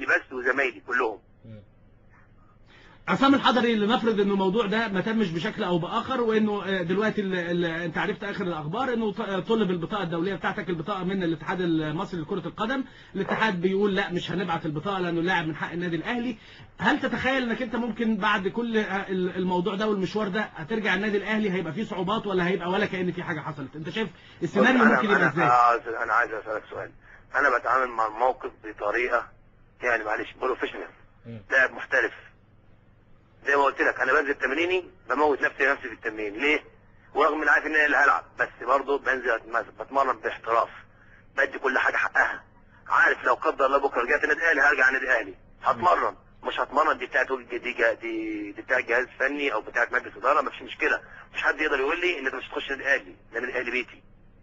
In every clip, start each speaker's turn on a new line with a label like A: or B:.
A: بس وزمايلي كلهم
B: مم.
C: عصام الحضري لنفرض انه الموضوع ده ما تمش بشكل او باخر وانه آه، دلوقتي ال- ال- انت عرفت اخر الاخبار انه ط- طلب البطاقه الدوليه بتاعتك البطاقه من الاتحاد المصري لكره القدم الاتحاد بيقول لا مش هنبعت البطاقه لانه لاعب من حق النادي الاهلي هل تتخيل انك انت ممكن بعد كل آه، ال- الموضوع ده والمشوار ده هترجع النادي الاهلي هيبقى فيه صعوبات ولا هيبقى ولا كان في حاجه حصلت انت شايف السيناريو
A: أنا-
C: ممكن يبقى
A: أنا
C: ازاي
A: عايز انا عايز اسالك سؤال انا بتعامل مع الموقف بطريقه يعني معلش بروفيشنال
B: مم.
A: لاعب محترف زي ما قلت لك انا بنزل تمريني بموت نفسي نفسي في التمرين ليه؟ ورغم ان عارف ان انا اللي هلعب بس برضه بنزل أتم- بتمرن باحتراف بدي كل حاجه حقها عارف لو قدر الله بكره رجعت النادي الاهلي هرجع النادي الاهلي هتمرن مش هتمرن دي بتاعت دي دي, دي, دي بتاعت جهاز فني او بتاعت مجلس اداره مفيش مشكله مش حد يقدر يقول لي ان انت مش هتخش النادي الاهلي النادي الاهلي بيتي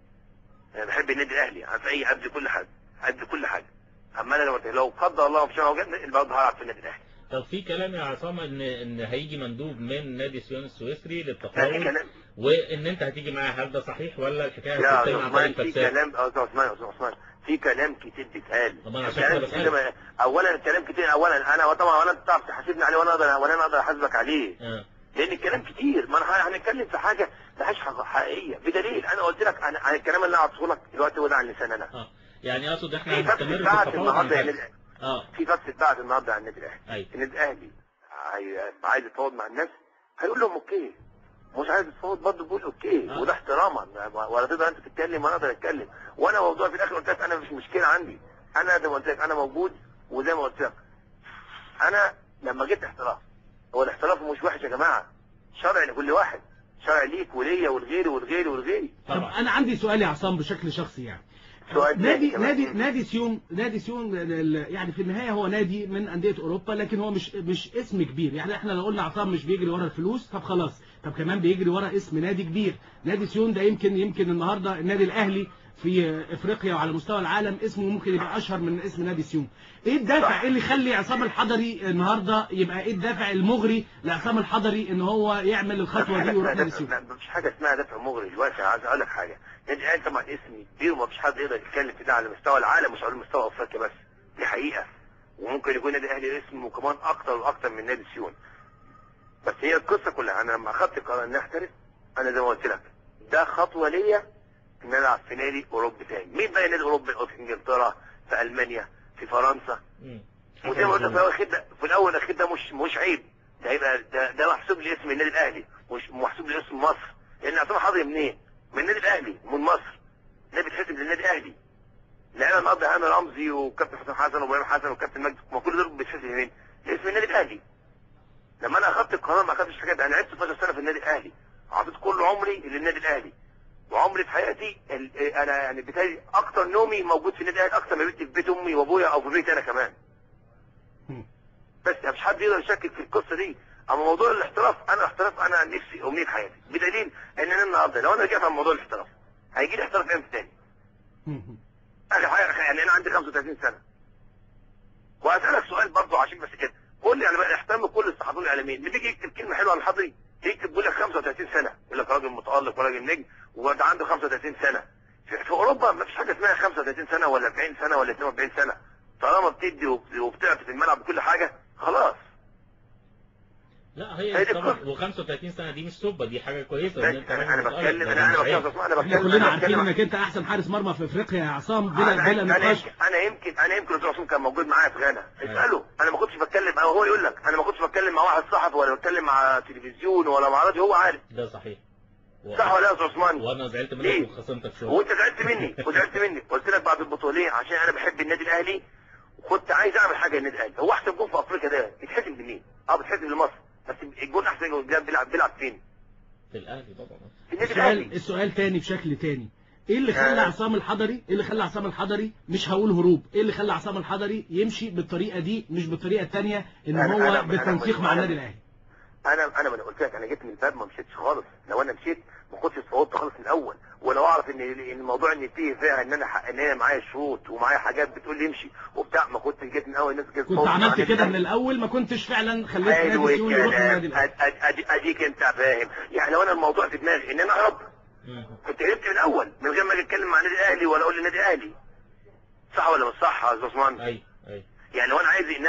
A: انا بحب النادي الاهلي انا في اي ابدي كل حاجه ابدي كل حاجه اما انا لو لو قدر الله مش انا برضه هلعب في النادي الاهلي
B: طب في كلام يا عصام ان ان هيجي مندوب من نادي سيون السويسري
A: لا في
B: للتفاوض
A: كلام
B: وان انت هتيجي معاه هل ده صحيح ولا الحكايه
A: يا
B: هتتم
A: استاذ
B: عن
A: عثمان
B: طريق
A: في
B: فلسفه؟
A: كلام يا استاذ عثمان يا استاذ عثمان في كلام كتير بيتقال
B: طب أنا عشان
A: كلام
B: كده
A: كتير
B: بسألك.
A: ما- اولا الكلام كتير اولا انا طبعا ولا انت تعرف تحاسبني عليه وانا اقدر ولا انا اقدر احاسبك عليه
B: اه
A: لان الكلام كتير ما انا هنتكلم في حاجه ملهاش حق- حقيقيه بدليل انا قلت لك انا عن الكلام اللي انا هعطيه لك دلوقتي هو ده عن لسان انا
B: اه يعني اقصد احنا
A: في فكس
B: هنستمر في
A: بعد
B: التفاوض عن
A: النهارده
B: حاجة.
A: يعني
B: اه
A: في فكس بعد النهارده عن النادي الاهلي
B: ايوه
A: النادي الاهلي عاي- عايز يتفاوض مع الناس هيقول لهم اوكي مش عايز يتفاوض برضه بيقول اوكي
B: آه.
A: وده احتراما ولا تقدر انت تتكلم وانا اقدر اتكلم وانا موضوع في الاخر قلت لك انا مش مشكله عندي انا زي ما قلت لك انا موجود وزي ما قلت لك انا لما جيت احتراف هو الاحتراف مش وحش يا جماعه شرع لكل واحد شرع ليك وليا ولغيري ولغيري ولغيري
C: طب
B: طبعا
C: انا عندي سؤال يا عصام بشكل شخصي يعني
A: سؤال
C: نادي
A: تاني كمان.
C: نادي نادي سيون نادي سيون ال- ال- يعني في النهايه هو نادي من انديه اوروبا لكن هو مش مش اسم كبير يعني احنا لو قلنا عصام مش بيجري ورا الفلوس طب خلاص طب كمان بيجري ورا اسم نادي كبير نادي سيون ده يمكن يمكن النهارده النادي الاهلي في افريقيا وعلى مستوى العالم اسمه ممكن يبقى اشهر من اسم نادي سيون ايه الدافع ايه اللي يخلي عصام الحضري النهارده يبقى ايه الدافع المغري لعصام الحضري ان هو يعمل الخطوه دي ويروح نادي سيون
A: ما فيش حاجه اسمها دفع مغري دلوقتي عايز اقول لك حاجه نادي الاهلي طبعا اسم كبير وما فيش حد يقدر يتكلم في ده على مستوى العالم مش على مستوى افريقيا بس دي حقيقه وممكن يكون النادي الاهلي اسمه كمان اكتر واكتر من نادي سيون بس هي القصه كلها انا لما اخدت قرار اني احترف انا زي ما قلت لك ده خطوه ليا ان انا العب في نادي اوروبي تاني مين بقى نادي اوروبي في انجلترا في المانيا في فرنسا
B: مم.
A: وزي ما قلت في الاول والاخير ده في الاول والاخير ده مش مش عيب ده هيبقى ده, ده محسوب لي اسم النادي الاهلي مش محسوب لي اسم مصر لان عصام حضري منين؟ من النادي الاهلي ومن مصر ده بيتحسب للنادي الاهلي لعيبه المقضي هاني رمزي وكابتن حسن حسن وابراهيم حسن وكابتن مجدي ما كل دول بيتحسب لمين؟ لاسم النادي الاهلي لما انا اخدت القرار ما اخدتش حاجات انا لعبت 12 سنه في النادي الاهلي عطيت كل عمري للنادي الاهلي وعمري في حياتي ال- انا يعني بتهيألي اكتر نومي موجود في النادي الاهلي اكتر ما بيتي في بيت امي وابويا او في بيتي انا كمان بس مش حد يقدر يشكك في القصه دي اما موضوع الاحتراف انا احتراف انا عن نفسي امنيه حياتي بدليل ان انا النهارده لو انا رجعت على موضوع الاحتراف هيجي لي احتراف امتى تاني اخر حاجه يعني انا عندي 35 سنه وهسالك سؤال برضه عشان بس كده قول لي انا بقى احترم كل الصحفيين الاعلاميين اللي بيجي يكتب كلمه حلوه عن الحضري يكتب يقول لك 35 سنه يقول لك راجل متالق وراجل نجم وده عنده 35 سنه في, في اوروبا ما فيش حاجه اسمها 35 سنه ولا 40 سنه ولا 42 سنه طالما بتدي وبت- وبتعطي في الملعب بكل حاجه خلاص
B: لا
A: هي
B: هي
A: دي
B: طبعا
A: القصة.
B: و35 سنه دي مش سوبه دي حاجه كويسه
A: بس
B: ان انت
A: انا
B: راجل
A: انا
B: متألق،
A: بتكلم
B: ده
A: انا انا
B: مش عيب.
A: بتكلم انا
C: احنا
A: بتكلم
C: كلنا
A: أنا
C: عارفين
A: بتكلم-
C: انك انت احسن حارس مرمى في افريقيا يا عصام بلا
A: انا
C: بلا
A: انا
C: نقاش
A: يمكن انا يمكن انا يمكن دكتور عصام كان موجود معايا في غانا
B: أيوة.
A: اساله انا ما كنتش بتكلم او هو يقول لك انا ما كنتش بتكلم مع واحد صحفي ولا بتكلم مع تلفزيون ولا مع راديو هو عارف
B: ده صحيح و-
A: صح ولا لا يا استاذ عثمان
B: وانا زعلت
A: ليه؟
B: منك وخصمتك شويه
A: وانت زعلت مني وزعلت مني قلت لك بعد البطوله ليه عشان انا بحب النادي الاهلي وكنت عايز اعمل حاجه للنادي الاهلي هو احسن جون في افريقيا ده يتحسب لمين اه بيتحسب لمصر بس الجون احسن جون ده بيلعب بيلعب فين
B: في الاهلي طبعا
A: في النادي
C: السؤال
A: الاهلي
C: السؤال تاني بشكل تاني ايه اللي خلى
A: آه.
C: عصام الحضري ايه اللي خلى عصام الحضري مش هقول هروب ايه اللي خلى عصام الحضري يمشي بالطريقه دي مش بالطريقه الثانيه ان
A: أنا-
C: هو
A: أنا- أنا-
C: بالتنسيق مع
A: أنا-
C: النادي الاهلي
A: انا انا ما انا قلت لك انا جيت من الباب ما مشيتش خالص لو انا مشيت ما كنتش اتفوضت خالص من الاول ولو اعرف ان ان الموضوع ان فيه فيها ان انا حق- ان انا معايا شروط ومعايا حاجات بتقول لي امشي وبتاع ما كنت جيت من اول الناس جت
C: كنت عملت كده من الاول ما كنتش فعلا خليت
A: حلو
C: نادي سيون يروح
A: الكلام
C: للنادي الاهلي
A: أد- أد- أد- اديك انت فاهم يعني لو انا الموضوع في دماغي ان انا اهرب
B: مم.
A: كنت هربت من الاول من غير ما اجي اتكلم مع النادي الاهلي ولا اقول للنادي الاهلي صح ولا مش صح يا استاذ عثمان
B: ايوه ايوه
A: يعني لو انا عايز ان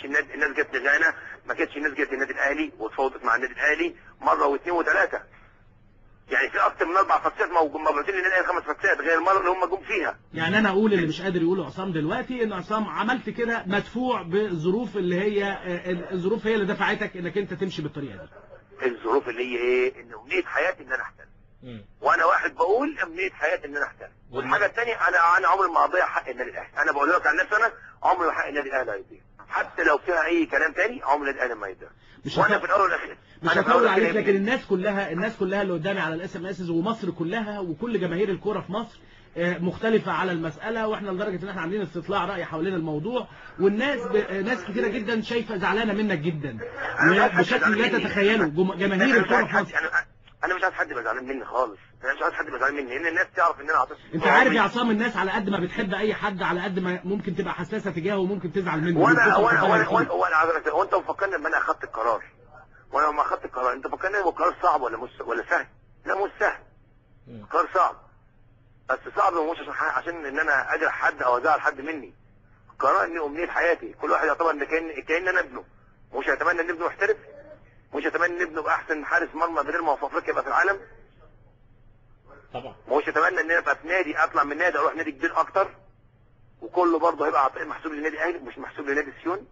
A: كانتش الناس الناس جت لغانا ما كانتش الناس جت النادي الاهلي وتفاوضت مع النادي الاهلي مره واثنين وثلاثه يعني في اكتر من اربع فتات مبعوثين للنادي الاهلي خمس فتات غير المره اللي هم جم فيها
C: يعني انا اقول اللي مش قادر يقوله عصام دلوقتي ان عصام عملت كده مدفوع بالظروف اللي هي آه، الظروف هي اللي دفعتك انك انت تمشي بالطريقه دي
A: الظروف اللي هي ايه ان امنيه حياتي ان انا احتل
B: مم.
A: وانا واحد بقول امنيه حياتي ان انا احتل والحاجه الثانيه انا انا عمري ما اضيع حق النادي الاهلي انا بقول لك عن نفسي انا عمري ما حق النادي الاهلي هيضيع حتى لو فيها اي كلام تاني عمر النادي الاهلي ما يضيع
C: مش
A: وانا
C: هت-
A: في الاول والاخير
C: مش
A: أنا في
C: هطول
A: الأول
C: عليك
A: والآخر
C: لكن الناس كلها الناس كلها اللي قدامي على الاس ام اس ومصر كلها وكل جماهير الكوره في مصر آه، مختلفة على المسألة واحنا لدرجة ان احنا عاملين استطلاع رأي حوالين الموضوع والناس ب... آه، ناس كتيرة جدا شايفة زعلانة منك جدا بشكل لا تتخيله جم- جماهير
A: أنا مش
C: الكوره
A: عايز
C: في
A: حد-
C: مصر
A: انا انا مش عايز حد يبقى زعلان مني خالص انا مش عايز حد يبقى زعلان مني لان الناس تعرف ان انا عاطفي
C: انت عارف يا عصام الناس على قد ما بتحب اي حد على قد ما ممكن تبقى حساسة تجاهه وممكن تزعل منه
A: وانا
C: بتبقى
A: وانا
C: فرحانة
A: وانا
C: فيه.
A: وانا وانا عايز أقول- وانت مفكرني ان انا اخدت القرار وانا لما اخدت القرار انت فكرني ان القرار صعب ولا مش ولا سهل لا مش سهل
B: مم.
A: قرار صعب بس صعب مش عشان ح- عشان ان انا اجرح حد او ازعل حد مني قرار اني امنيه حياتي كل واحد يعتبر ان كان كان انا ابنه مش هيتمنى ان ابنه يحترف مش هيتمنى ان ابنه يبقى احسن حارس مرمى بدل ما هو في افريقيا يبقى في العالم
B: طبعا
A: مش اتمنى ان انا ابقى في نادي اطلع من نادي اروح نادي كبير اكتر وكله برضه هيبقى عطاء محسوب للنادي الاهلي مش محسوب لنادي سيون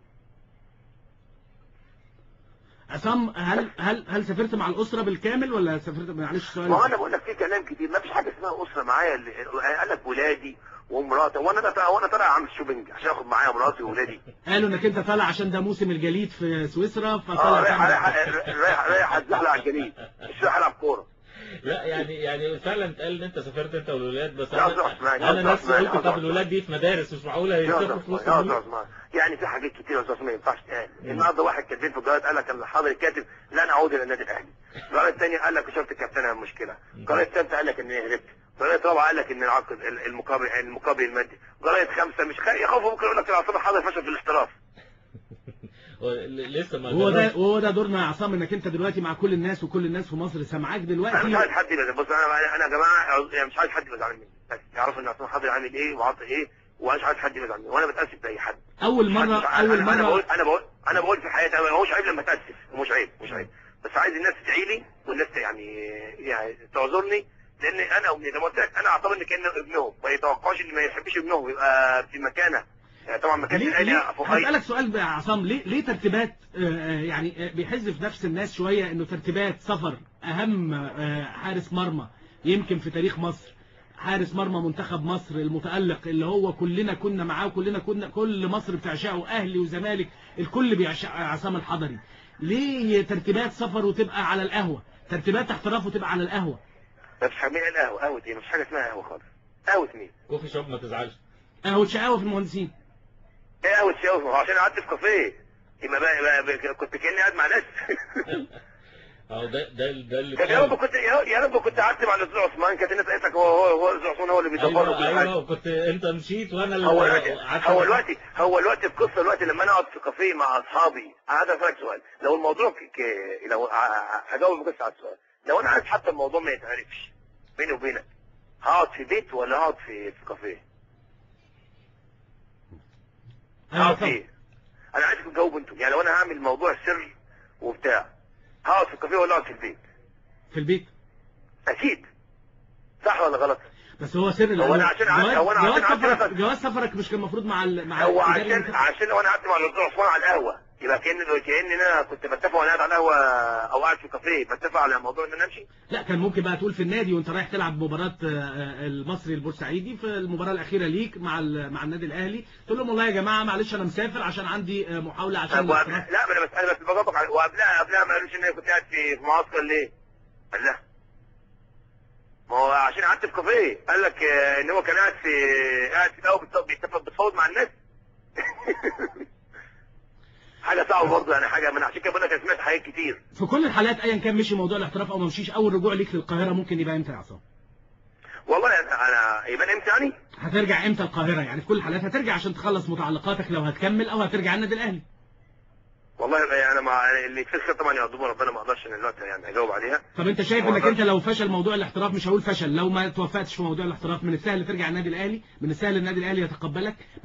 C: عصام هل هل هل سافرت مع الأسرة بالكامل ولا سافرت معلش سؤال
A: ما هو انا بقول لك في كلام كتير ما فيش حاجه اسمها اسره معايا اللي قال لك ولادي ومراتي وانا ده وانا طالع اعمل شوبينج عشان اخد معايا مراتي واولادي
C: قالوا انك انت طالع عشان ده موسم الجليد في سويسرا
A: اه
C: فطالع
A: رايح
C: تعمل-
A: رايح رايح رايح اتزحلق على الجليد مش رايح العب كوره
B: لا يعني يعني فعلا اتقال ان انت سافرت انت والولاد بس
A: لا،
B: انا
A: لا، اسمعني،
B: انا
A: لا،
B: نفسي
A: اسمعني،
B: قلت
A: لا،
B: طب الولاد دي في مدارس مش معقوله
A: يا
B: يسافروا
A: أستاذ
B: في وسط
A: يا
B: البيوت.
A: أستاذ عثمان. يعني في حاجات كتير يا استاذ ما ينفعش تقال النهارده واحد كاتبين في الجرايد قال لك الحاضر الكاتب لن اعود الى النادي الاهلي الجرايد الثانيه قال لك شرط الكابتن هي المشكله الجرايد الثالثه قال لك اني هربت الجرايد الرابعه قال لك ان العقد ال- المقابل المقابل المادي الجرايد خمسه مش خ... يخافوا ممكن يقول لك العصام الحاضر فشل في الاحتراف
B: هو ل- لسه ما
C: هو ده
B: جربش.
C: وهو ده دورنا يا عصام انك انت دلوقتي مع كل الناس وكل الناس في مصر سامعاك
A: انا مش
C: دلوقتي
A: عايز حد يبقى بص انا انا يا جماعه يعني مش عايز حد يبقى زعلان مني بس يعرفوا ان عصام الحاضر عامل ايه وعاطي ايه ومش عايز حد يبقى زعلان مني وانا بتاسف باي حد
C: اول مرة
A: أنا-
C: اول
A: أنا, انا بقول
C: مرة
A: انا بقول انا بقول في حياتي أنا- هو مش عيب لما اتاسف مش عيب مش عيب بس عايز الناس تدعي لي والناس يعني يعني تعذرني لان انا امي زي ما قلت لك انا اعتبر ان كان ابنهم ما يتوقعوش ان ما يحبش ابنهم يبقى في مكانه يعني طبعا مكان
C: ليه
A: الاهلي
C: ليه
A: فوق أي-
C: هسألك سؤال بقى يا عصام ليه ليه ترتيبات آه، آه، يعني آه، بيحز في نفس الناس شوية انه ترتيبات سفر اهم آه، حارس مرمى يمكن في تاريخ مصر حارس مرمى منتخب مصر المتألق اللي هو كلنا كنا معاه وكلنا كنا كل مصر بتعشقه اهلي وزمالك الكل بيعشق عصام الحضري ليه ترتيبات سفر وتبقى على القهوة ترتيبات احتراف وتبقى على القهوة
A: مفيش حاجه مين القهوه قهوه ايه مفيش حاجه اسمها قهوه خالص قهوه مين؟
B: كوفي شوب ما تزعلش
C: قهوة شقاوة في المهندسين
A: ايه قهوه شاوف ما هو عشان قعدت في كافيه يبقى بقى, بقى, بقى كنت كاني قاعد مع ناس
B: اهو ده ده ده اللي
A: طب يا رب كنت يا يا رب كنت قعدت مع الاستاذ عثمان كانت الناس قالت لك هو هو هو الاستاذ عثمان هو اللي بيدبر
B: ايوه
A: كل حاجه
B: ايوه كنت انت مشيت وانا اللي
A: هو الوقت
B: قعدت
A: هو الوقت هو الوقت القصه الوقت لما انا اقعد في كافيه مع اصحابي عايز اسالك سؤال لو الموضوع ك... ك... لو ع- ع- هجاوب بس على السؤال لو انا عايز حتى الموضوع ما يتعرفش بيني وبينك هقعد في بيت ولا هقعد في في كافيه؟ هقعد فيه انا عايزكم تجاوبوا انتوا يعني لو انا هعمل موضوع سر وبتاع هقعد في الكافيه ولا اقعد في البيت؟
C: في البيت
A: اكيد صح ولا غلط؟
C: بس هو سر
A: هو أنا عشان عارف-
C: جواز,
A: هو أنا
C: جواز,
A: عشان عارف
C: سفرك
A: نفسك.
C: جواز سفرك مش كان المفروض مع ال... مع
A: هو
C: إداري
A: عشان
C: المنتخب؟
A: عشان لو انا قعدت مع الاستاذ عثمان على القهوه يبقى كان كان انا كنت بتفق وانا قاعد على القهوه او قاعد في كافيه بتفق على موضوع ان انا امشي
C: لا كان ممكن بقى تقول في النادي وانت رايح تلعب مباراة آه، آه، المصري البورسعيدي في المباراة الأخيرة ليك مع ال- مع النادي الأهلي تقول لهم والله يا جماعة معلش أنا مسافر عشان عندي آه، محاولة عشان
A: طب وقبل-
C: الاحتراف.
A: لا ما انا بس انا بس بجاوبك على وقبلها قبلها ما قالوش ان انا كنت قاعد في في معسكر ليه؟ قال لا ما هو عشان قعدت في كافيه قال لك آه، ان هو كان قاعد في قاعد في القهوه بيت- بيتفق بتفاوض مع الناس حاجه صعبه برضه يعني حاجه من عشان كده بقول لك انا سمعت حاجات كتير
C: في كل الحالات أيا كان مشي موضوع الاحتراف أو ما مشيش أول رجوع ليك للقاهرة ممكن يبقى إمتى يا عصام؟
A: والله انا انا يبقى امتى يعني؟
C: هترجع إمتى القاهرة يعني في كل الحالات هترجع عشان تخلص متعلقاتك لو هتكمل أو هترجع النادي الأهلي
A: والله يعني انا مع اللي في الخير طبعا يقدمه ربنا ما اقدرش ان الوقت يعني اجاوب عليها
C: طب انت شايف
A: ما
C: انك
A: أقدرش.
C: انت لو فشل موضوع الاحتراف مش هقول فشل لو ما توفقتش في موضوع الاحتراف من السهل ترجع النادي الاهلي من السهل النادي الاهلي يتقبلك